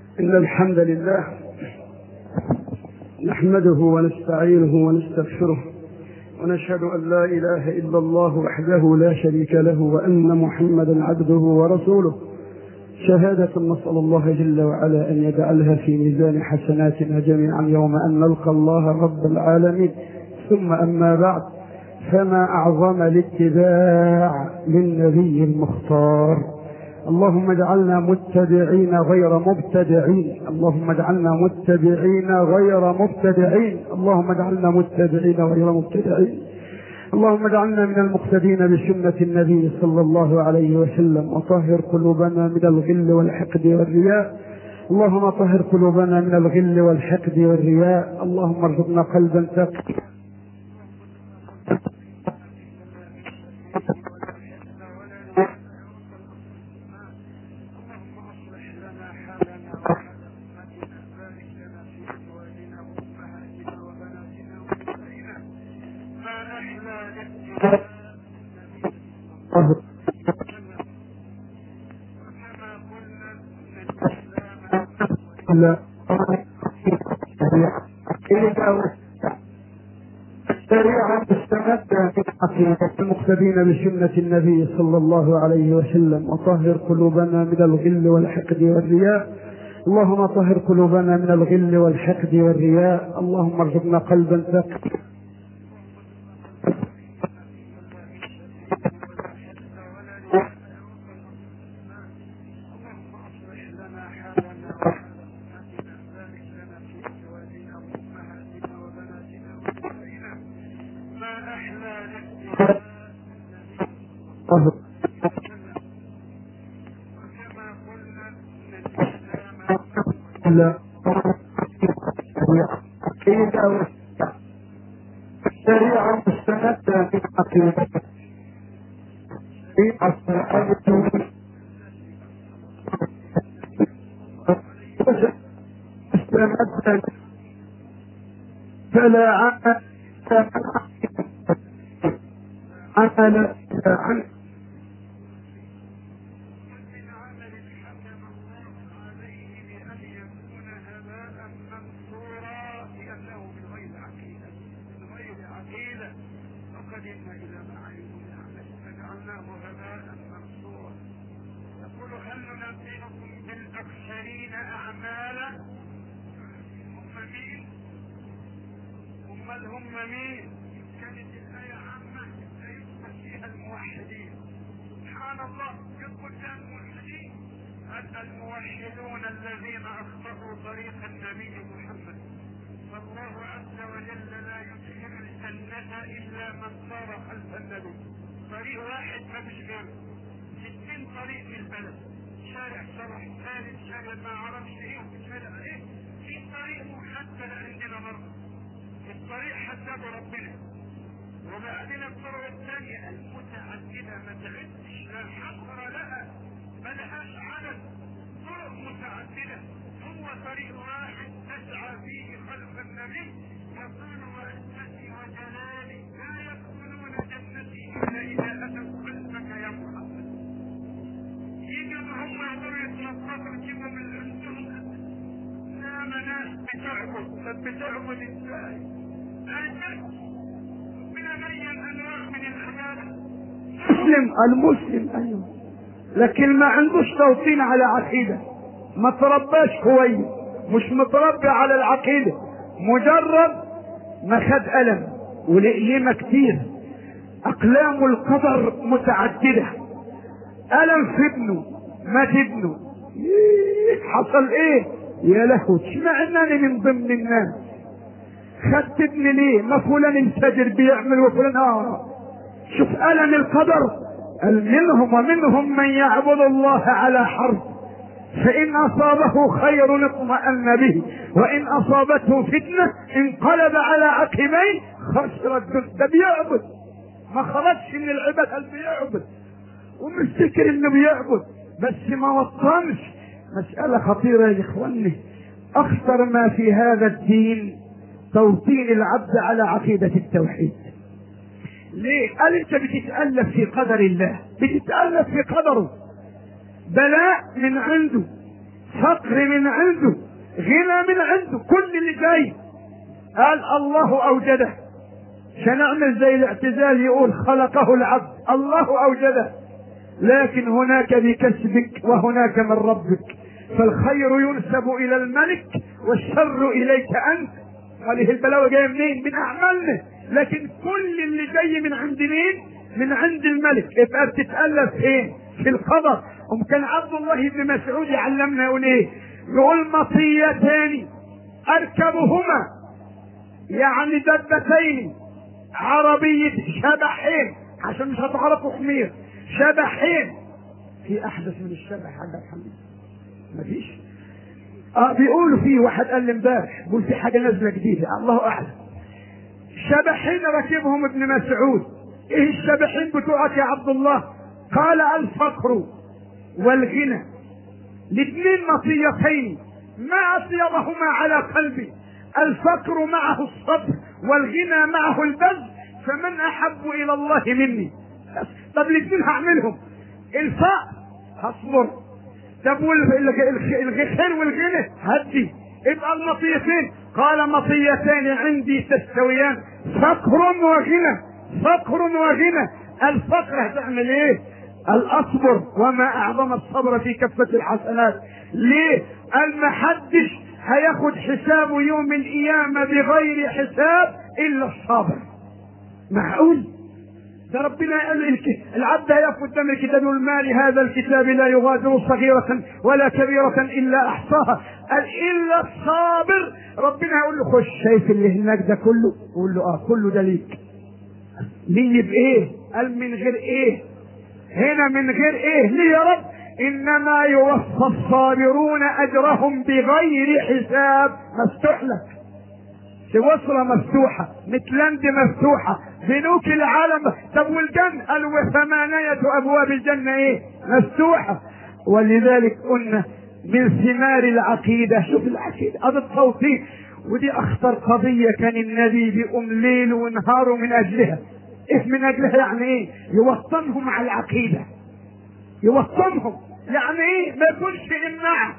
إن الحمد لله نحمده ونستعينه ونستغفره ونشهد أن لا إله إلا الله وحده لا شريك له وأن محمدا عبده ورسوله شهادة نسأل الله جل وعلا أن يجعلها في ميزان حسناتنا جميعا يوم أن نلقى الله رب العالمين ثم أما بعد فما أعظم الاتباع للنبي المختار اللهم اجعلنا متبعين غير مبتدعين اللهم اجعلنا متبعين غير مبتدعين اللهم اجعلنا متبعين غير مبتدعين اللهم اجعلنا من المقتدين بسنة النبي صلى الله عليه وسلم وطهر قلوبنا من الغل والحقد والرياء اللهم طهر قلوبنا من الغل والحقد والرياء اللهم ارزقنا قلبا ثقيلا لا الشريعة مستمدة من عقيدة المقتدين بسنة النبي صلى الله عليه وسلم وطهر قلوبنا من الغل والحقد والرياء اللهم طهر قلوبنا من الغل والحقد والرياء اللهم ارزقنا قلبا ثقيلا طهر لا الشريعة مستمدة من عقيدة في الصحابة مستمدة فلا عمل عمل عن وقدمنا إلى ما علموا من عمل فجعلناه هباء منصورا يقول هل ننبئكم بالأخسرين أعمالا هم مين؟ هم هم مين؟ كانت الآية عامة سيدخل فيها الموحدين سبحان الله يدخل فيها الموحدين الموحدون الذين أخطأوا طريق النبي محمد فالله عز وجل لا يدخل الجنة إلا من صار خلف النبي طريق واحد ما فيش غيره ستين طريق في البلد شارع صلاح ثالث شارع ما اعرفش ايه شارع ايه في طريق محدد عندنا مرة الطريق حدده ربنا وبعدين الطرق الثانية المتعددة ما تغدش لا حصر لها ملهاش عدد طرق متعددة هو طريق واحد تسعى فيه خلف النبي يقول وعزتي وجلالي لا يدخلون جنتي الا اذا اتوا خلفك يا محمد يجب هم يقدروا يتنططوا يجيبوا من عندهم نام ناس بتعبد طب بتعبد ازاي؟ انت ربنا بين انواع من العباده المسلم المسلم ايوه لكن ما عندوش توطين على عقيده ما ترباش كويس مش متربي على العقيده مجرد ما خد ألم ولئلمة كتير أقلام القدر متعددة ألم في ابنه مات ابنه إيه حصل ايه يا لهو اشمعناني من ضمن الناس خدت ابني ليه ما فلان انفجر بيعمل وفلان اه شوف ألم القدر قال منهم ومنهم من يعبد الله على حرف فإن أصابه خير اطمأن به وإن أصابته فتنة انقلب على عقبيه خسر الدنيا ده بيعبد ما خرجش من العبادة اللي بيعبد ومفتكر انه بيعبد بس ما وطنش مسألة خطيرة يا اخواني اخطر ما في هذا الدين توطين العبد على عقيدة التوحيد ليه؟ قال انت بتتألف في قدر الله بتتألف في قدره بلاء من عنده فقر من عنده غنى من عنده كل اللي جاي قال الله اوجده سنعمل زي الاعتزال يقول خلقه العبد الله اوجده لكن هناك بكسبك وهناك من ربك فالخير ينسب الى الملك والشر اليك انت هذه البلاوه جايه منين؟ من اعمالنا لكن كل اللي جاي من عند مين؟ من عند الملك يبقى بتتالف فين؟ في القدر ام كان عبد الله بن مسعود يعلمنا يقول ايه؟ يقول مطيتان اركبهما يعني دبتين عربية شبحين عشان مش هتعرفوا حمير شبحين في احدث من الشبح حاجة حمير مفيش اه بيقولوا في واحد قال لي امبارح بيقول في حاجة نازلة جديدة الله اعلم شبحين راكبهم ابن مسعود ايه الشبحين بتوعك يا عبد الله قال الفقر والغنى الاثنين مطيتين ما اطيبهما على قلبي الفقر معه الصبر والغنى معه البذل فمن احب الى الله مني طب الاثنين هعملهم الفقر هصبر طب الخير والغنى هدي يبقى المطيتين قال مطيتان عندي تستويان فقر وغنى فقر وغنى الفقر هتعمل ايه الاصبر وما اعظم الصبر في كفة الحسنات ليه قال ما حدش هياخد حسابه يوم القيامة بغير حساب الا الصابر معقول ده ربنا قال العبد هيقف قدام الكتاب يقول ما لهذا الكتاب لا يغادر صغيرة ولا كبيرة الا احصاها قال الا الصابر ربنا هيقول له خش شايف اللي هناك ده كله يقول له اه كله ده ليك ليه بايه قال من غير ايه هنا من غير ايه ليه يا رب انما يوفى الصابرون اجرهم بغير حساب مفتوح لك سويسرا مفتوحة متلاند مفتوحة بنوك العالم طب والجنة قالوا وثمانية ابواب الجنة ايه مفتوحة ولذلك قلنا من ثمار العقيدة شوف العقيدة هذا التوطين ودي اخطر قضية كان النبي بيقوم ليل ونهار من اجلها ايه من اجلها يعني ايه يوطنهم على العقيدة يوطنهم يعني ايه ما يكونش امنعه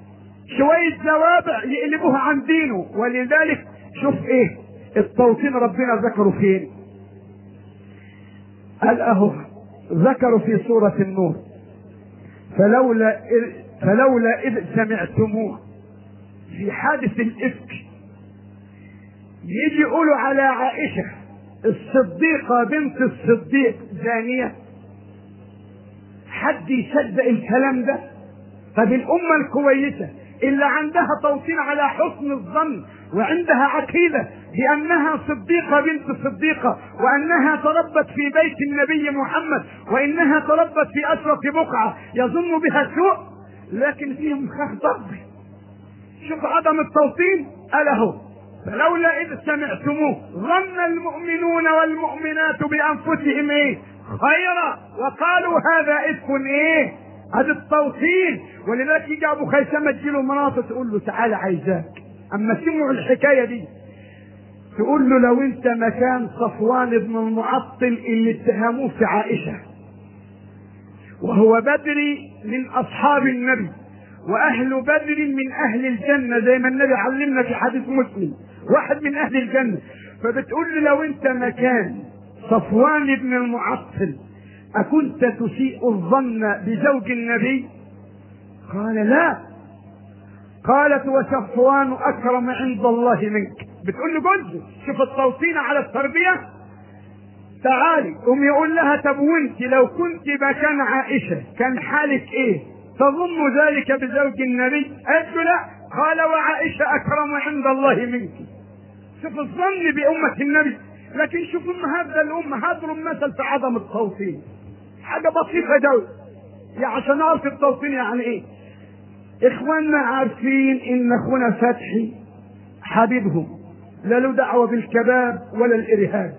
شوية زوابع يقلبوها عن دينه ولذلك شوف ايه التوطين ربنا ذكره فين قال اهو ذكروا في سورة النور فلولا إذ فلولا إذ سمعتموه في حادث الإفك يجي يقولوا على عائشة الصديقة بنت الصديق زانية حد يصدق الكلام ده طب الأمة الكويسة اللي عندها توطين على حسن الظن وعندها عقيدة بأنها صديقة بنت صديقة وأنها تربت في بيت النبي محمد وإنها تربت في أشرف بقعة يظن بها سوء لكن فيهم خخ ضرب شوف عدم التوطين أله فلولا إذ سمعتموه ظن المؤمنون والمؤمنات بأنفسهم إيه خيرا وقالوا هذا إفك إيه هذا التوطين ولذلك يجي ابو خيثمه تجيله مناطق تقول له تعالى عايزاك اما سمعوا الحكايه دي تقول له لو انت مكان صفوان بن المعطل اللي اتهموه في عائشه وهو بدري من اصحاب النبي واهل بدر من اهل الجنه زي ما النبي علمنا في حديث مسلم واحد من اهل الجنه فبتقول له لو انت مكان صفوان بن المعطل أكنت تسيء الظن بزوج النبي قال لا قالت وصفوان أكرم عند الله منك بتقول له جوزه شوف التوطين على التربية تعالي قوم يقول لها طب وانت لو كنت مكان عائشة كان حالك ايه تظن ذلك بزوج النبي قالت له لا قال وعائشة أكرم عند الله منك شوف الظن بأمة النبي لكن شوف امهات ده الام هضرب مثل في عدم التوطين حاجه بسيطه دوي يا عشان نعرف التوطين يعني ايه اخواننا عارفين ان اخونا فتحي حبيبهم لا له دعوه بالكباب ولا الارهاب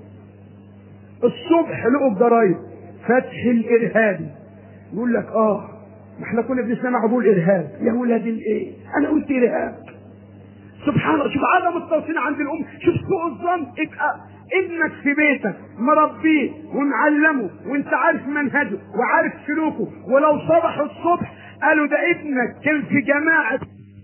الصبح لقوا الجرايد فتحي الارهابي يقول لك اه ما احنا كنا بنسمع ابو الارهاب يا ولاد الايه انا قلت ارهاب سبحان الله شوف عدم التوطين عند الام شوف سوء الظن ابقى ابنك في بيتك مربيه ومعلمه وانت عارف منهجه وعارف سلوكه ولو صبح الصبح قالوا ده ابنك كان في جماعة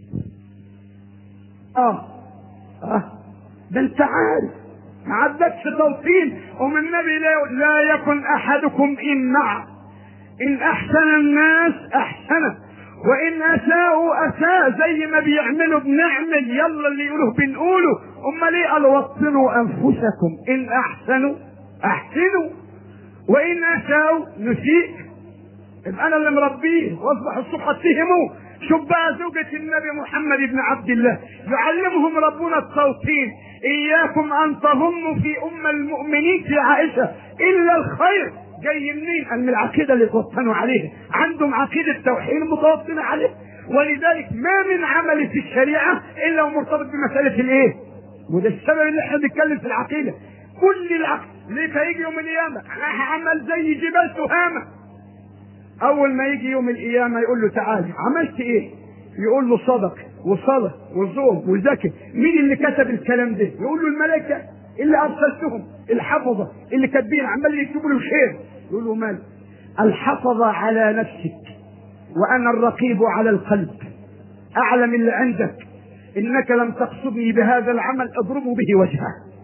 اه اه ده انت عارف ما عندكش توطين ومن النبي لا, لا يكن احدكم ان مع ان احسن الناس احسنه وان اساءوا اساء زي ما بيعملوا بنعمل يلا اللي يقولوه بنقوله امال ايه قال وطنوا انفسكم ان احسنوا احسنوا وان اساءوا نسيء يبقى انا اللي مربيه واصبح الصبح اتهموه شوف بقى زوجة النبي محمد بن عبد الله يعلمهم ربنا التوطين اياكم ان تظنوا في ام المؤمنين في عائشة الا الخير جاي منين؟ قال من العقيده اللي توطنوا عليها، عندهم عقيده توحيد متوطنه عليه، ولذلك ما من عمل في الشريعه الا ومرتبط بمساله الايه؟ وده السبب اللي احنا بنتكلم في العقيده. كل العقل ليه هيجي يوم القيامه هعمل زي جبال تهامه. اول ما يجي يوم القيامه يقول له تعالى عملت ايه؟ يقول له صدق وصلاه وصوم وزكي، مين اللي كتب الكلام ده؟ يقول له الملائكه اللي ارسلتهم الحفظه اللي كاتبين عمال يكتبوا له خير يقول له مال الحفظه على نفسك وانا الرقيب على القلب اعلم اللي عندك انك لم تقصدني بهذا العمل اضرب به وجهه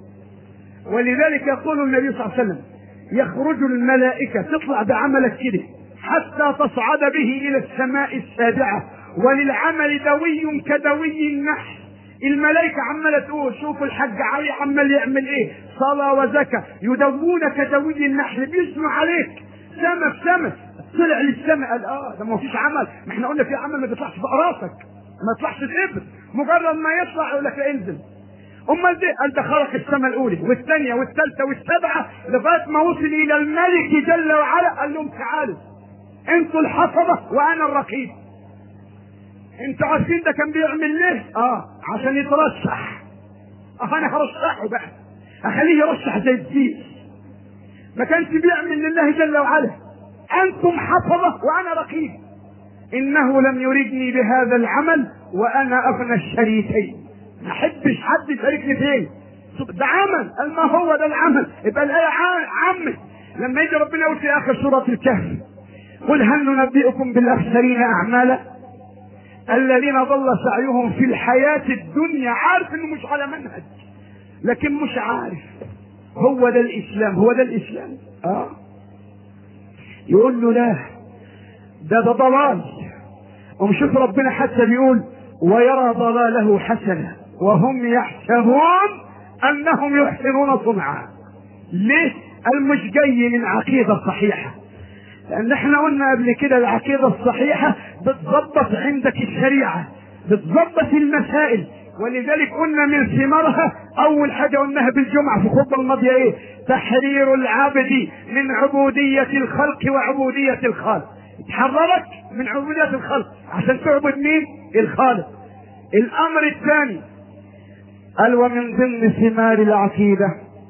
ولذلك يقول النبي صلى الله عليه وسلم يخرج الملائكه تطلع بعملك كده حتى تصعد به الى السماء السابعه وللعمل دوي كدوي النحل الملائكة عمالة تقول شوفوا الحاج علي عمال يعمل ايه صلاة وزكاة يدوون كدوي النحل بيثنوا عليك سما في سما طلع للسما قال اه ده ما فيش عمل ما احنا قلنا في عمل ما بيطلعش في راسك ما يطلعش الابر مجرد ما يطلع يقول لك انزل امال ده قال ده خلق السماء الاولى والثانيه والثالثه والسابعه لغايه ما وصل الى الملك جل وعلا قال لهم تعالوا انتوا الحفظه وانا الرقيب انتوا عارفين ده كان بيعمل ليه؟ اه عشان يترشح اه انا هرشحه بقى اخليه يرشح زي الدين ما كانش بيعمل لله جل وعلا انتم حفظه وانا رقيب انه لم يردني بهذا العمل وانا اغنى الشريكين ما احبش حد يشاركني فيه ده عمل قال ما هو ده العمل يبقى الايه عمت لما يجي ربنا يقول في اخر سوره الكهف قل هل ننبئكم بالاخسرين اعمالا الذين ضل سعيهم في الحياة الدنيا عارف انه مش على منهج لكن مش عارف هو ده الاسلام هو ده الاسلام اه يقول له لا ده ده ضلال ومشوف ربنا حتى بيقول ويرى ضلاله حسنا وهم يحسبون انهم يحسنون صنعا ليه قال مش جاي من عقيدة صحيحة لان احنا قلنا قبل كده العقيدة الصحيحة بتظبط عندك الشريعة بتظبط المسائل ولذلك قلنا من ثمارها اول حاجة قلناها بالجمعة في الخطبة الماضية ايه تحرير العبد من عبودية الخلق وعبودية الخالق تحررك من عبودية الخلق عشان تعبد مين الخالق الامر الثاني قال ومن ضمن ثمار العقيدة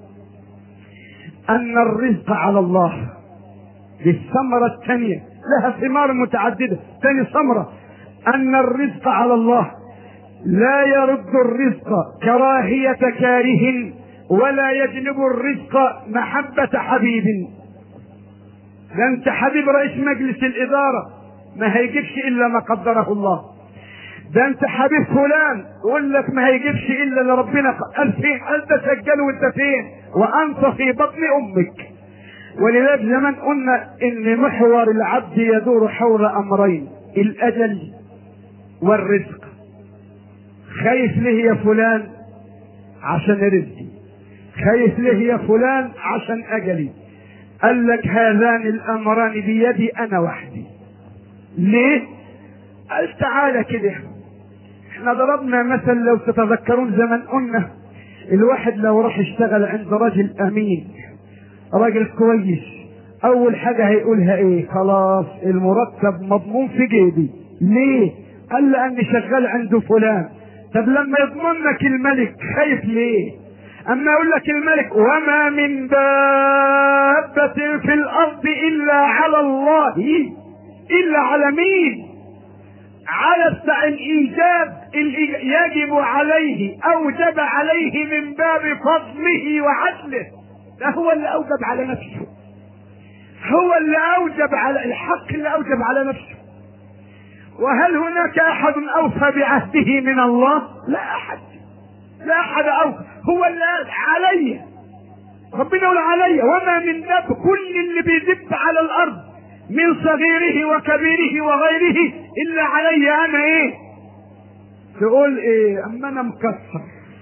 ان الرزق على الله للثمرة الثانية لها ثمار متعددة ثاني ثمرة أن الرزق على الله لا يرد الرزق كراهية كاره ولا يجلب الرزق محبة حبيب ده انت حبيب رئيس مجلس الإدارة ما هيجيبش إلا ما قدره الله ده انت حبيب فلان يقول لك ما هيجيبش إلا اللي ربنا قال فين قال ده سجل وانت فين وأنت في بطن أمك ولذلك زمان قلنا ان محور العبد يدور حول امرين الاجل والرزق خايف ليه يا فلان عشان رزقي خايف ليه يا فلان عشان اجلي قال لك هذان الامران بيدي انا وحدي ليه قال تعالى كده احنا ضربنا مثل لو تتذكرون زمان قلنا الواحد لو راح يشتغل عند رجل امين راجل كويس اول حاجة هيقولها ايه خلاص المرتب مضمون في جيبي ليه قال لاني شغال عند فلان طب لما يضمنك الملك خايف ليه اما يقول لك الملك وما من دابة في الارض الا على الله الا على مين على الايجاب اللي يجب عليه اوجب عليه من باب فضله وعدله ده هو اللي اوجب على نفسه هو اللي اوجب على الحق اللي اوجب على نفسه وهل هناك احد اوفى بعهده من الله لا احد لا احد اوفى هو اللي علي ربنا يقول علي وما من داب كل اللي بيدب على الارض من صغيره وكبيره وغيره الا علي انا ايه تقول ايه اما انا مكسر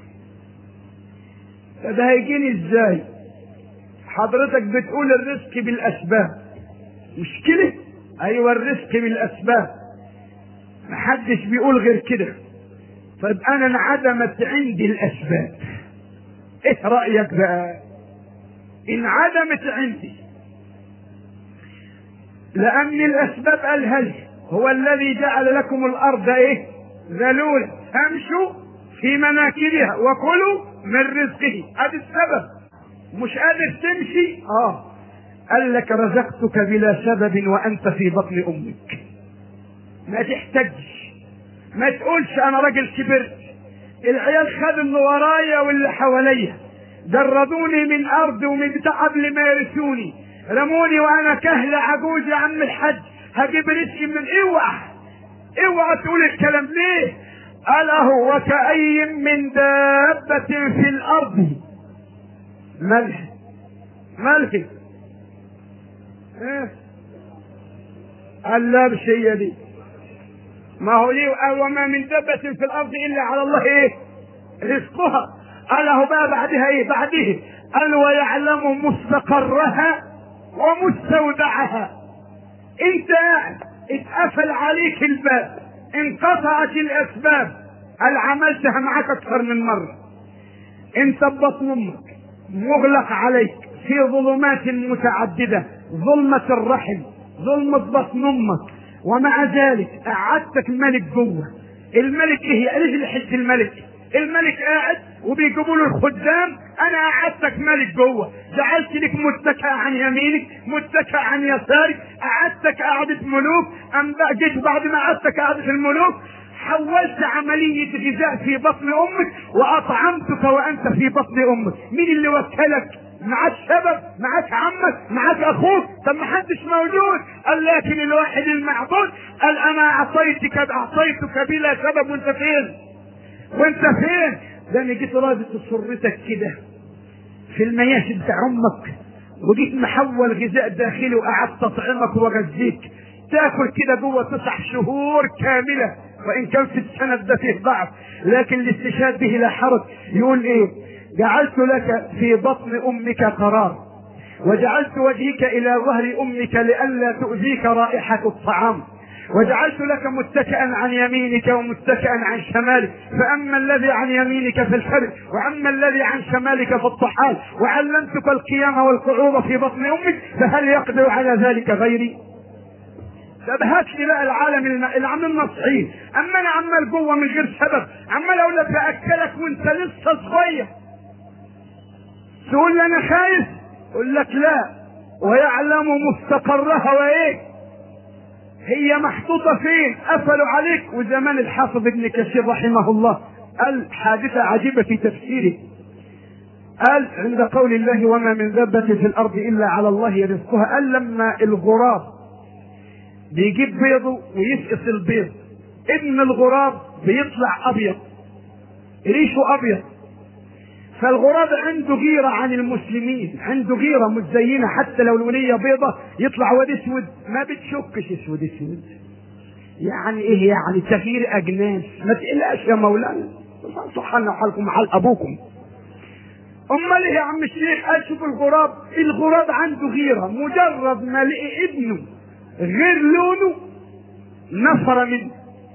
ده هيجيني ازاي حضرتك بتقول الرزق بالاسباب مشكلة ايوه الرزق بالاسباب محدش بيقول غير كده طيب انا انعدمت عندي الاسباب ايه رايك بقى انعدمت عندي لان الاسباب الهج هو الذي جعل لكم الارض ايه ذلولا امشوا في مناكبها وكلوا من رزقه هذا السبب مش قادر تمشي اه قال لك رزقتك بلا سبب وانت في بطن امك ما تحتاجش ما تقولش انا راجل كبرت العيال خدوا اللي ورايا واللي حواليا جردوني من ارض ومن بتاع قبل ما يرثوني رموني وانا كهله عجوز يا عم الحج هجيب رزقي من اوعى اوعى تقول الكلام ليه قال اهو وكأي من دابة في الارض ملح ملح ايه قال لا مش هي دي ما هو ليه قال وما من دابة في الارض الا على الله ايه رزقها قال له بقى بعدها ايه بعده قال ويعلم مستقرها ومستودعها انت قاعد اتقفل عليك الباب انقطعت الاسباب قال عملتها معاك اكثر من مره انت ببطن امك مغلق عليك في ظلمات متعدده ظلمه الرحم ظلمه بطن امك ومع ذلك قعدتك ملك جوه الملك ايه قالت لي حته الملك الملك قاعد وبيجيبوا له الخدام انا قعدتك ملك جوه جعلت لك متكئ عن يمينك متكئ عن يسارك قعدتك قعدة ملوك ام بقى جيت بعد ما قعدتك قعدة الملوك حولت عملية غذاء في بطن امك واطعمتك وانت في بطن امك مين اللي وكلك معاك سبب معاك عمك معاك اخوك طب ما حدش موجود قال لكن الواحد المعبود قال انا اعطيتك اعطيتك بلا سبب وانت فين وانت فين ده انا جيت رابط سرتك كده في المياسي بتاع امك وجيت محول غذاء داخلي وقعدت اطعمك واغذيك تاكل كده جوه تسع شهور كامله وان كان في السند ده فيه ضعف لكن الاستشهاد به لا حرج يقول ايه جعلت لك في بطن امك قرار وجعلت وجهك الى ظهر امك لئلا تؤذيك رائحه الطعام وجعلت لك متكئا عن يمينك ومتكئا عن شمالك فاما الذي عن يمينك في الحر واما الذي عن شمالك في الطحال وعلمتك القيام والقعود في بطن امك فهل يقدر على ذلك غيري طب هات لي بقى العالم اللي عاملنا صحيح اما انا عمال جوه من غير سبب عمال اقول لك باكلك وانت لسه صغير تقول لي انا خايف اقول لك لا ويعلم مستقرها وايه هي محطوطة فين قفلوا عليك وزمان الحافظ ابن كثير رحمه الله قال حادثة عجيبة في تفسيره قال عند قول الله وما من دابة في الأرض إلا على الله رزقها قال لما الغراب بيجيب بيضه ويسقط البيض ابن الغراب بيطلع أبيض ريشه أبيض فالغراب عنده غيرة عن المسلمين عنده غيرة متزينة حتى لو الولية بيضة يطلع واد اسود ما بتشكش اسود اسود يعني ايه يعني تغيير اجناس ما تقلقش يا مولانا سبحان حالكم حال ابوكم امال ايه يا عم الشيخ اشوف الغراب الغراب عنده غيرة مجرد ما لقي ابنه غير لونه نفر منه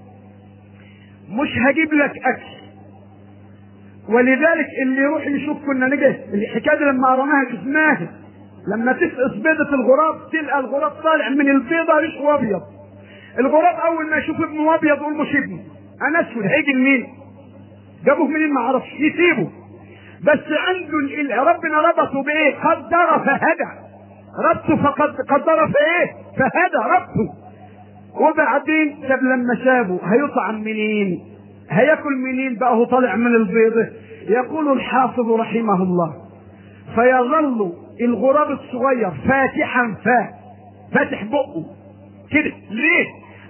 مش هجيب لك اكل ولذلك اللي يروح يشوف كنا نجي الحكايه دي لما قرناها شفناها لما تفقس بيضة الغراب تلقى الغراب طالع من البيضة ريشه ابيض الغراب اول ما يشوف ابنه ابيض يقول مش ابنه انا اسود هيجي منين جابوه منين ما اعرفش يسيبه بس عنده ال- ربنا ربطه بايه قدر فهدى ربطه فقد قدر فايه فهدى ربطه وبعدين طب لما سابه هيطعم منين هياكل منين بقى هو طالع من البيضة يقول الحافظ رحمه الله فيظل الغراب الصغير فاتحا فاه فاتح بقه كده ليه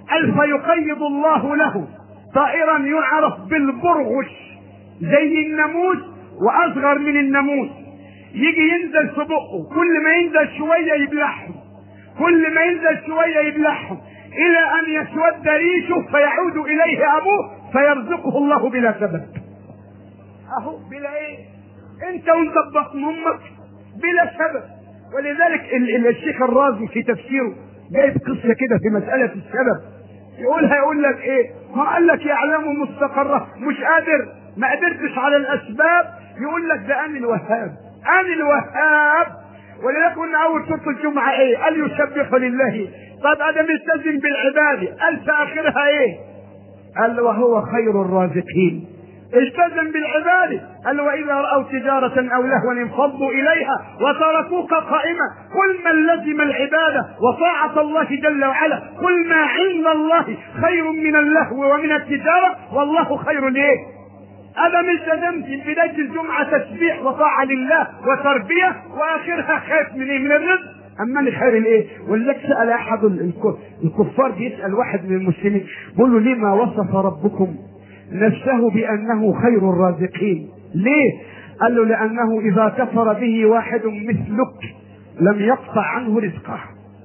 قال فيقيض الله له طائرا يعرف بالبرغش زي الناموس واصغر من الناموس يجي ينزل في بقه كل ما ينزل شويه يبلعهم كل ما ينزل شويه يبلعهم الى ان يسود ريشه فيعود اليه ابوه فيرزقه الله بلا سبب اهو بلا ايه انت وانت بطن امك بلا سبب ولذلك ال- ال- الشيخ الرازي في تفسيره جايب قصه كده في مساله السبب يقولها يقول لك ايه ما قال لك يعلم مستقره مش قادر ما قدرتش على الاسباب يقول لك ده انا الوهاب انا الوهاب ولذلك قلنا اول سوره الجمعه ايه قال يسبح لله طب ادم التزم بالعباده قال في اخرها ايه قال وهو خير الرازقين التزم بالعبادة قال وإذا رأوا تجارة أو لهوا انفضوا إليها وتركوك قائمة قل من لزم العبادة وطاعة الله جل وعلا قل ما عند الله خير من اللهو ومن التجارة والله خير ليه أنا التزمت في بداية الجمعة تسبيح وطاعة لله وتربية وآخرها خايف من إيه؟ من الرزق أما من خير الإيه؟ ولذلك سأل أحد الك- الكفار بيسأل واحد من المسلمين بيقول له لما وصف ربكم نفسه بأنه خير الرازقين ليه؟ قال له لأنه إذا كفر به واحد مثلك لم يقطع عنه رزقه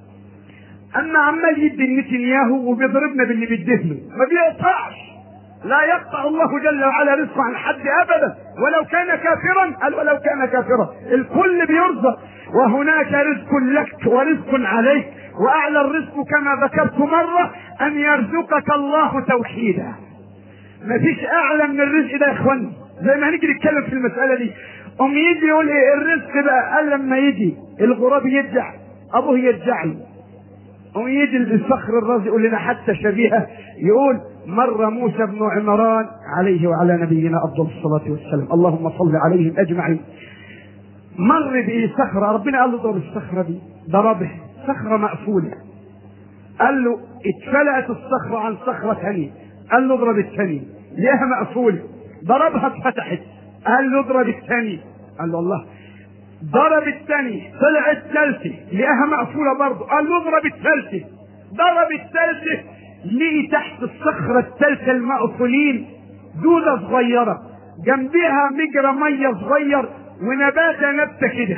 أما عمال يدي نتنياهو وبيضربنا باللي بيدهنه ما بيقطعش لا يقطع الله جل وعلا رزقه عن حد ابدا ولو كان كافرا قال ولو كان كافرا الكل بيرزق وهناك رزق لك ورزق عليك واعلى الرزق كما ذكرت مره ان يرزقك الله توحيدا مفيش اعلى من الرزق ده يا اخواني زي ما هنيجي نتكلم في المساله دي ام يجي يقول ايه الرزق بقى قال لما يجي الغراب يرجع ابوه يرجع له ويجي الصخر الرازي يقول لنا حتى شبيهه يقول مر موسى بن عمران عليه وعلى نبينا افضل الصلاه والسلام اللهم صل عليهم اجمعين مر به صخره ربنا قال له اضرب الصخره دي ضربه صخره مقفوله قال له اتفلقت الصخره عن صخره ثانيه قال له اضرب الثانيه ليها مقفوله ضربها اتفتحت قال له اضرب الثانيه قال له الله ضرب الثاني طلع الثالثة لقاها مقفولة برضه قال له اضرب الثالثة ضرب الثالثة لقي تحت الصخرة الثالثة المقفولين دودة صغيرة جنبها مجرى مية صغير ونباتة نبتة كده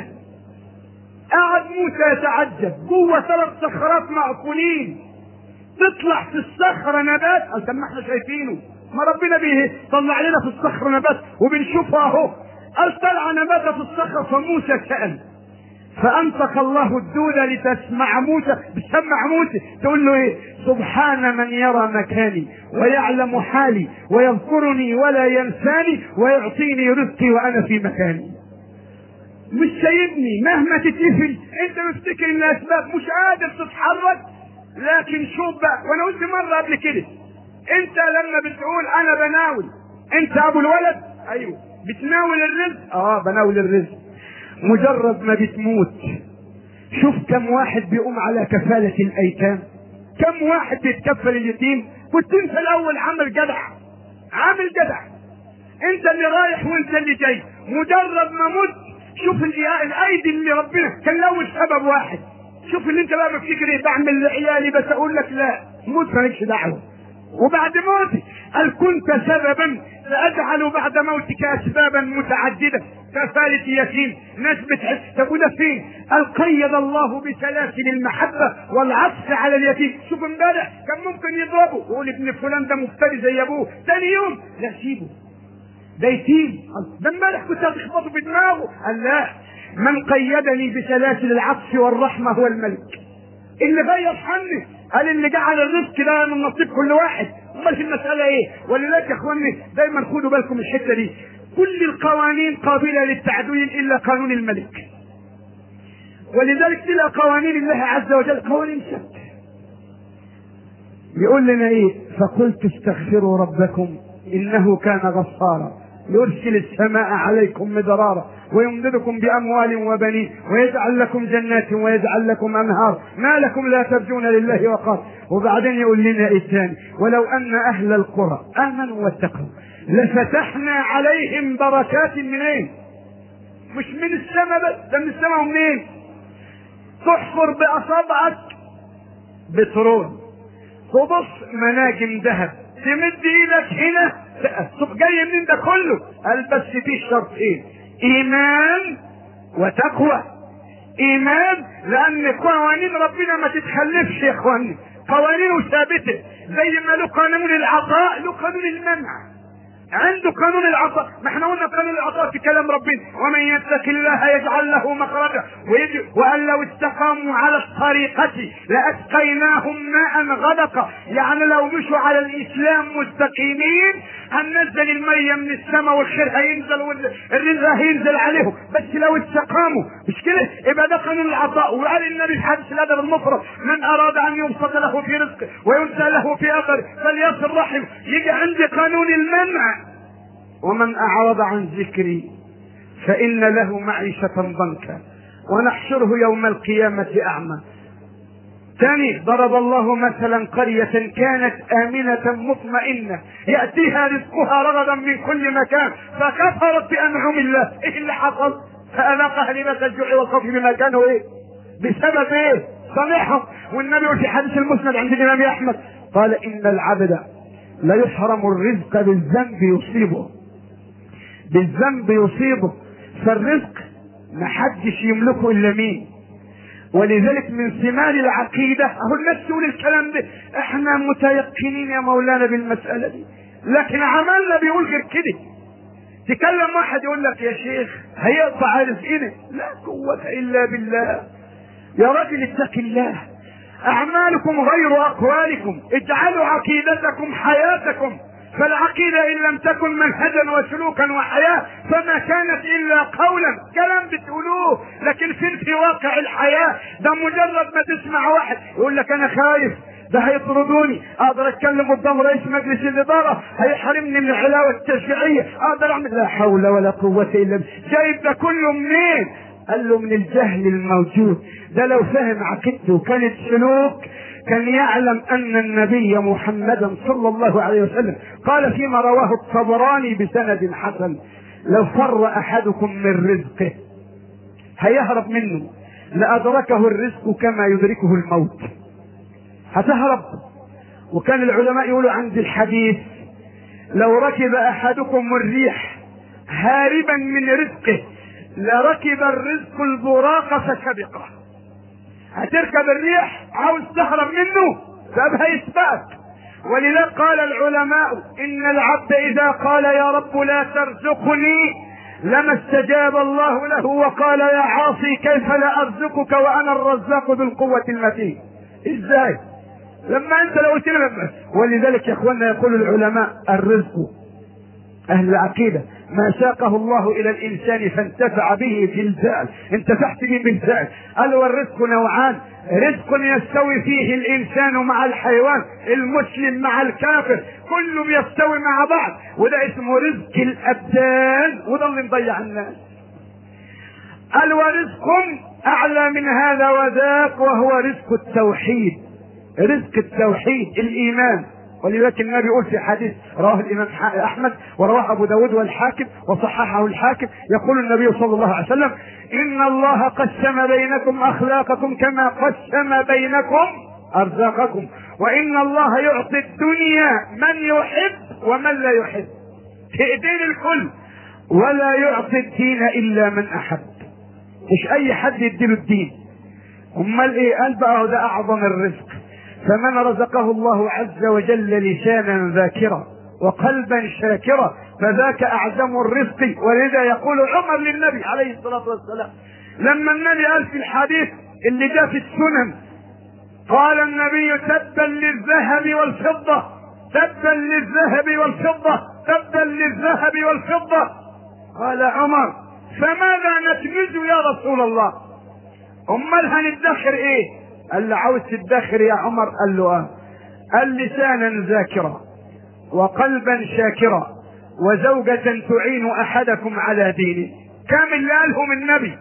قعد موسى يتعجب جوه ثلاث صخرات مقفولين تطلع في الصخرة نبات قال طب ما احنا شايفينه ما ربنا بيطلع لنا في الصخرة نبات وبنشوفها اهو قال طلع نبات في الصخرة فموسى سأل فأنطق الله الدودة لتسمع موسى بتسمع موسى تقول له ايه سبحان من يرى مكاني ويعلم حالي ويذكرني ولا ينساني ويعطيني رزقي وأنا في مكاني مش سايبني مهما تتقفل انت مفتكر ان الاسباب مش قادر تتحرك لكن شوف بقى وانا قلت مره قبل كده انت لما بتقول انا بناول انت ابو الولد ايوه بتناول الرزق اه بناول الرزق مجرد ما بتموت شوف كم واحد بيقوم على كفالة الايتام كم واحد بيتكفل اليتيم كنت انت الاول عامل جدع عامل جدع انت اللي رايح وانت اللي جاي مجرد ما مت شوف الإياء الايدي اللي ربنا كان الاول سبب واحد شوف اللي انت بقى بتفتكر ايه بعمل لعيالي بس اقول لك لا موت مالكش دعوه وبعد موتي قال كنت سببا ساجعل بعد موتك اسبابا متعدده كفالة يتيم ناس بتحس طب وده فين؟ قال قيد الله بسلاسل المحبة والعطف على اليتيم شوف امبارح كان ممكن يضربه ويقول ابن فلان ده مفتري زي ابوه ثاني يوم لا سيبه ده يتيم قال ده امبارح كنت هتخبطه في دماغه قال لا من قيدني بسلاسل العطف والرحمة هو الملك اللي غير حني قال اللي جعل الرزق ده من نصيب كل واحد امال في المساله ايه ولذلك يا اخواني دايما خدوا بالكم من الحته دي كل القوانين قابله للتعديل الا قانون الملك ولذلك تلقى قوانين الله عز وجل قوانين ثابته يقول لنا ايه فقلت استغفروا ربكم انه كان غفارا يرسل السماء عليكم مدرارا ويمددكم باموال وبنين ويجعل لكم جنات ويجعل لكم انهار ما لكم لا ترجون لله وقار وبعدين يقول لنا ايه تاني ولو ان اهل القرى امنوا واتقوا لفتحنا عليهم بركات منين مش من السماء بس ده من السماء ومنين تحفر باصابعك بترول تبص مناجم ذهب تمد ايدك هنا طب جاي منين ده كله قال بس في شرطين ايمان وتقوى ايمان لان قوانين ربنا ما تتخلفش يا اخواني قوانينه ثابته زي ما له قانون العطاء له قانون المنع عنده قانون العطاء ما احنا قلنا قانون العطاء في كلام ربنا ومن يتق الله يجعل له مخرجا وان لو استقاموا على الطريقة لاسقيناهم ماء غدقا يعني لو مشوا على الاسلام مستقيمين هننزل المية من السماء والخير هينزل والرزق هينزل عليهم بس لو استقاموا مش كده يبقى ده قانون العطاء وقال النبي في حديث الادب المفرد من اراد ان يبسط له في رزقه وينسى له في اثره فليصل رحمه يجي عندي قانون المنع ومن اعرض عن ذكري فان له معيشة ضنكا ونحشره يوم القيامة اعمى ثاني ضرب الله مثلا قرية كانت آمنة مطمئنة يأتيها رزقها رغدا من كل مكان فكفرت بأنعم الله إيه اللي حصل؟ فأذاقها لباس الجوع والخوف بما كانوا إيه؟ بسبب إيه؟ صنعهم والنبي في حديث المسند عند الإمام أحمد قال إن العبد لا يحرم الرزق بالذنب يصيبه بالذنب يصيبه فالرزق محدش يملكه إلا مين؟ ولذلك من ثمار العقيدة اهو الناس تقول الكلام ده احنا متيقنين يا مولانا بالمسألة دي لكن عملنا بيقول غير كده تكلم واحد يقول لك يا شيخ هيقطع رزقنا لا قوة الا بالله يا راجل اتق الله اعمالكم غير اقوالكم اجعلوا عقيدتكم حياتكم فالعقيدة إن لم تكن منهجا وسلوكا وحياة فما كانت إلا قولا كلام بتقولوه لكن فين في واقع الحياة ده مجرد ما تسمع واحد يقول لك أنا خايف ده هيطردوني اقدر اتكلم قدام رئيس مجلس الاداره هيحرمني من العلاوه التشريعيه اقدر اعمل لا حول ولا قوه الا بالله جايب ده كله منين قال له من الجهل الموجود ده لو فهم عقيدته وكانت سلوك كان يعلم ان النبي محمدا صلى الله عليه وسلم قال فيما رواه الطبراني بسند حسن لو فر احدكم من رزقه هيهرب منه لادركه الرزق كما يدركه الموت هتهرب وكان العلماء يقولوا عند الحديث لو ركب احدكم الريح هاربا من رزقه لركب الرزق البراق فسبقه هتركب الريح عاوز تهرب منه سابها يسبقك ولذلك قال العلماء ان العبد اذا قال يا رب لا ترزقني لما استجاب الله له وقال يا عاصي كيف لا ارزقك وانا الرزاق ذو القوة المتين ازاي لما انت لو قلت لنا ولذلك يا اخوانا يقول العلماء الرزق اهل العقيده ما ساقه الله الى الانسان فانتفع به في الفعل انتفعت به بالفعل قال والرزق نوعان رزق يستوي فيه الانسان مع الحيوان المسلم مع الكافر كلهم يستوي مع بعض وده اسمه رزق الابدان وده اللي مضيع الناس قال ورزق اعلى من هذا وذاك وهو رزق التوحيد رزق التوحيد الايمان ولذلك النبي يقول في حديث رواه الامام احمد ورواه ابو داود والحاكم وصححه الحاكم يقول النبي صلى الله عليه وسلم ان الله قسم بينكم اخلاقكم كما قسم بينكم ارزاقكم وان الله يعطي الدنيا من يحب ومن لا يحب في ايدين الكل ولا يعطي الدين الا من احب مش اي حد يديله الدين امال ايه قال بقى ده اعظم الرزق فمن رزقه الله عز وجل لسانا ذاكرا وقلبا شاكرا فذاك اعظم الرزق ولذا يقول عمر للنبي عليه الصلاه والسلام لما النبي قال في الحديث اللي جاء في السنن قال النبي تبا للذهب والفضه تبا للذهب والفضه تبا للذهب والفضه قال عمر فماذا نكنز يا رسول الله امال هندخر ايه قال له عاوز تدخر يا عمر قال له اه قال لسانا ذاكرا وقلبا شاكرا وزوجة تعين احدكم على دينه كم اللي قالهم النبي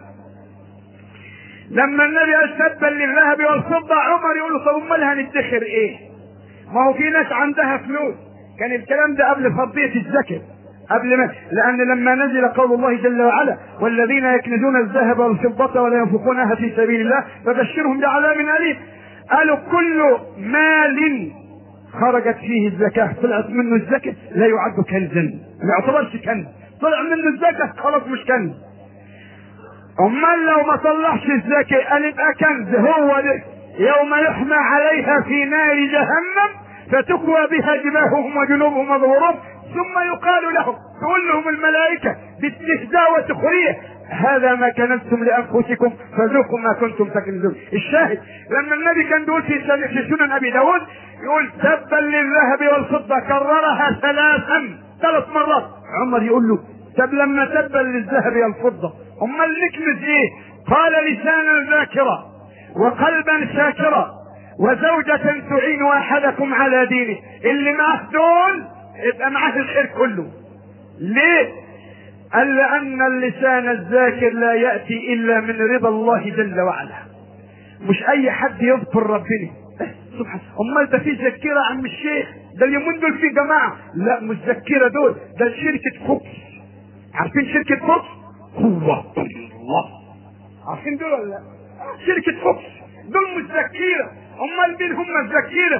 لما النبي قال تبا للذهب والفضة عمر يقول له طب امال هندخر ايه ما هو في ناس عندها فلوس كان الكلام ده قبل فرضية الزكاة قبل ما لان لما نزل قول الله جل وعلا والذين يكنزون الذهب والفضة ولا ينفقونها في سبيل الله فبشرهم بعذاب أليم قالوا كل مال خرجت فيه الزكاة طلعت منه الزكاة لا يعد كنزا ما يعتبرش كنز طلع منه الزكاة خلاص مش كنز امال لو ما طلعش الزكاة قال يبقى كنز هو ده يوم يحمى عليها في نار جهنم فتكوى بها جباههم وجنوبهم وظهورهم ثم يقال لهم تقول لهم الملائكة باستهزاء وسخرية هذا ما كنزتم لانفسكم فذوقوا ما كنتم تكنزون الشاهد لما النبي كان بيقول في في سنن ابي داود يقول تبا للذهب والفضه كررها ثلاثا ثلاث مرات عمر يقول له طب لما تبا للذهب والفضه امال نكنز ايه قال لسانا ذاكرا وقلبا شاكرا وزوجة تعين احدكم على دينه اللي معاه دول يبقى معاه الخير كله ليه قال لأن اللسان الذاكر لا يأتي إلا من رضا الله جل وعلا مش أي حد يذكر ربنا سبحان امال ده في ذكيره عم الشيخ ده اليومين دول في جماعه لا مش ذكيره دول ده شركه فوكس عارفين شركه فوكس هو الله عارفين دول ولا لا شركه فوكس دول مش ذكيره امال مين هم الذكيره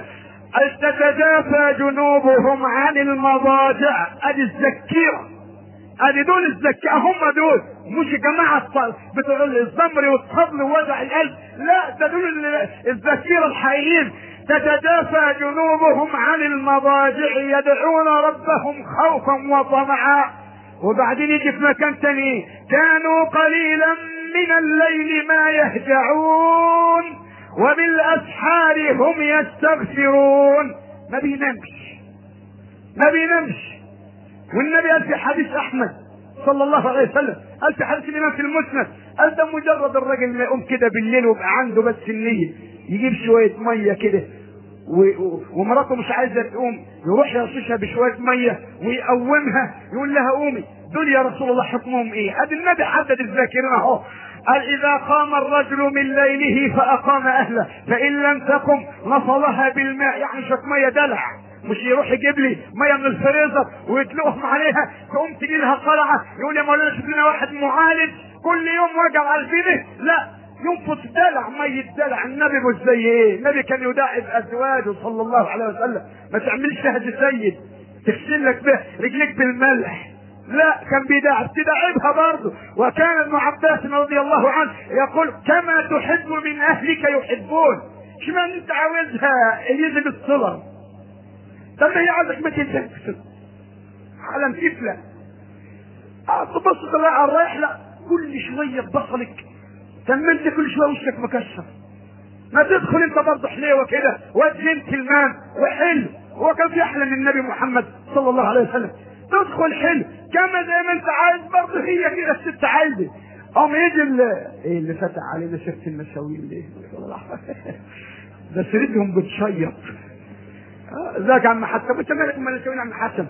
تتجافى جنوبهم عن المضاجع ادي الذكيره ادي دول الزكاة هم دول مش جماعة بتوع الزمر والصبر ووجع القلب لا ده دول الذكيرة الحقيقيين تتدافى جنوبهم عن المضاجع يدعون ربهم خوفا وطمعا وبعدين يجي في مكان تاني كانوا قليلا من الليل ما يهجعون وبالاسحار هم يستغفرون ما بينامش ما بينامش والنبي قال في حديث احمد صلى الله عليه وسلم قال في حديث الامام في المسند قال ده مجرد الراجل ما يقوم كده بالليل ويبقى عنده بس النيه يجيب شويه ميه كده و... ومراته مش عايزه تقوم يروح يرششها بشويه ميه ويقومها يقول لها قومي دول يا رسول الله حكمهم ايه؟ ادي النبي حدد الذاكرين اهو قال اذا قام الرجل من ليله فاقام اهله فان لم تقم نصلها بالماء يعني شويه ميه دلع مش يروح يجيب لي ميه من الفريزر ويدلقهم عليها تقوم تجي لها قلعه يقول يا مولانا شوف لنا واحد معالج كل يوم وجع على الفينه لا ينفض دلع ميه دلع النبي مش زي ايه النبي كان يداعب ازواجه صلى الله عليه وسلم ما تعملش هدي سيد تغسل لك به رجليك بالملح لا كان بيداعب تداعبها برضه وكان ابن عباس رضي الله عنه يقول كما تحب من اهلك يحبون اشمعنى انت عاوزها يجب الصلاه طب هي عايزك ما تنسى على مكفلة تبص تلاقي على الرحلة كل شوية ببصلك كملت كل شوية وشك مكشر ما تدخل انت برضه حليوة كده وجنت المام وحلو هو كان في احلى من النبي محمد صلى الله عليه وسلم تدخل حلو كما زي ما انت عايز برضه هي كده الست عايزه قام يجي ايه اللي فتح علينا شفت المشاوير ليه ده سيرتهم بتشيط ذاك يا عم حسن انت مالك امال يا عم حسن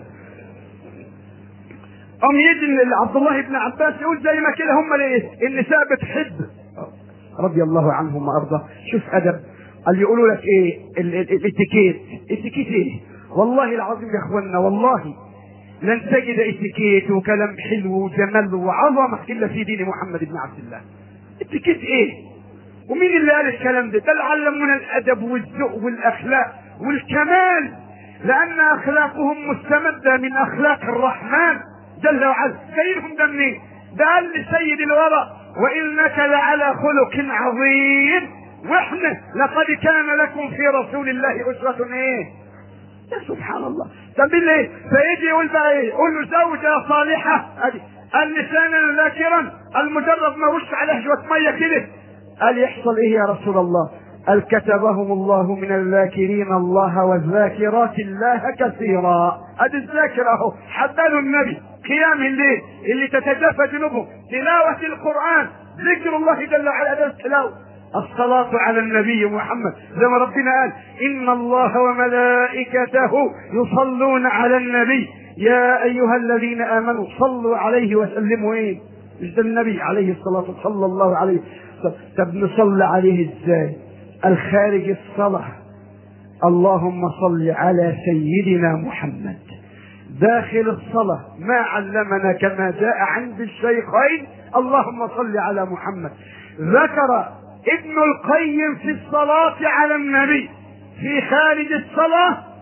قام يجي عبد الله بن عباس يقول زي ما كده هم الايه النساء بتحب رضي الله عنهم وارضاه شوف ادب قال يقولوا لك ايه الاتيكيت اتيكيت ايه والله العظيم يا اخوانا والله لن تجد اتيكيت وكلام حلو وجمال وعظمه الا في دين محمد بن عبد الله اتيكيت ايه ومين اللي قال الكلام ده ده اللي علمونا الادب والذوق والاخلاق والكمال لان اخلاقهم مستمده من اخلاق الرحمن جل وعلا سيدهم ده منين ده قال لسيد الورى وانك لعلى خلق عظيم واحنا لقد كان لكم في رسول الله اسوه ايه يا سبحان الله طب ليه فيجي يقول بقى ايه يقول له زوجة صالحة ادي اللسان ذاكرا المجرد ما رش عليه شوية مية كده قال يحصل ايه يا رسول الله قال كتبهم الله من الذاكرين الله والذاكرات الله كثيرا ادي الذاكر اهو حددوا النبي قيام الليل اللي تتجافى جنوبهم تلاوة القرآن ذكر الله جل وعلا ده التلاوة الصلاة على النبي محمد زي ما ربنا قال إن الله وملائكته يصلون على النبي يا أيها الذين آمنوا صلوا عليه وسلموا إيه مش ده النبي عليه الصلاة والسلام صلى الله عليه وسلم طب نصلي عليه إزاي الخارج الصلاة اللهم صل على سيدنا محمد داخل الصلاة ما علمنا كما جاء عند الشيخين اللهم صل على محمد ذكر ابن القيم في الصلاة على النبي في خارج الصلاة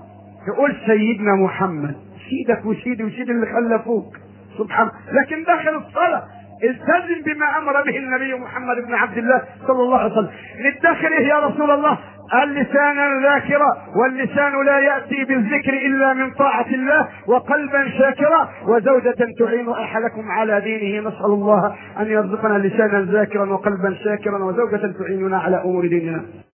تقول سيدنا محمد سيدك وسيدي وسيد اللي خلفوك سبحان لكن داخل الصلاة التزم بما امر به النبي محمد بن عبد الله صلى الله عليه وسلم للداخل إيه يا رسول الله اللسان ذاكرا واللسان لا يأتي بالذكر إلا من طاعة الله وقلبا شاكرا وزوجة تعين أحدكم على دينه نسأل الله أن يرزقنا لسانا ذاكرا وقلبا شاكرا وزوجة تعيننا على أمور ديننا